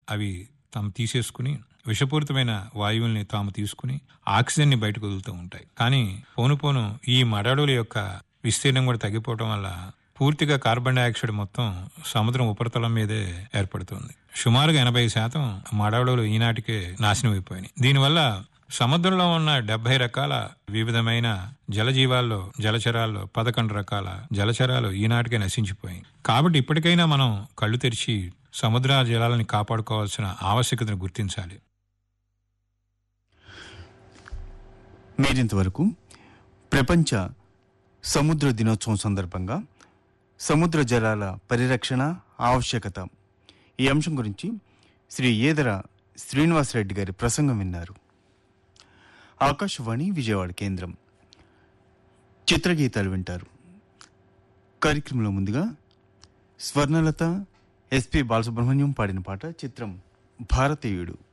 అవి తాము తీసేసుకుని విషపూరితమైన వాయువుల్ని తాము తీసుకుని ఆక్సిజన్ ని బయటకు వదులుతూ ఉంటాయి కానీ పోను పోను ఈ మడడుల యొక్క విస్తీర్ణం కూడా తగ్గిపోవడం వల్ల పూర్తిగా కార్బన్ డైఆక్సైడ్ మొత్తం సముద్రం ఉపరితలం మీదే ఏర్పడుతుంది సుమారుగా ఎనభై శాతం మడవడలు ఈనాటికే నాశనం అయిపోయినాయి దీనివల్ల సముద్రంలో ఉన్న డెబ్బై రకాల వివిధమైన జలజీవాల్లో జలచరాల్లో పదకొండు రకాల జలచరాలు ఈనాటికే నశించిపోయాయి కాబట్టి ఇప్పటికైనా మనం కళ్ళు తెరిచి సముద్ర జలాలని కాపాడుకోవాల్సిన ఆవశ్యకతను గుర్తించాలి మీరింతవరకు ప్రపంచ సముద్ర దినోత్సవం సందర్భంగా సముద్ర జలాల పరిరక్షణ ఆవశ్యకత ఈ అంశం గురించి శ్రీ ఏదర శ్రీనివాసరెడ్డి గారి ప్రసంగం విన్నారు ఆకాశవాణి విజయవాడ కేంద్రం చిత్రగీతాలు వింటారు కార్యక్రమంలో ముందుగా స్వర్ణలత ఎస్పి బాలసుబ్రహ్మణ్యం పాడిన పాట చిత్రం భారతీయుడు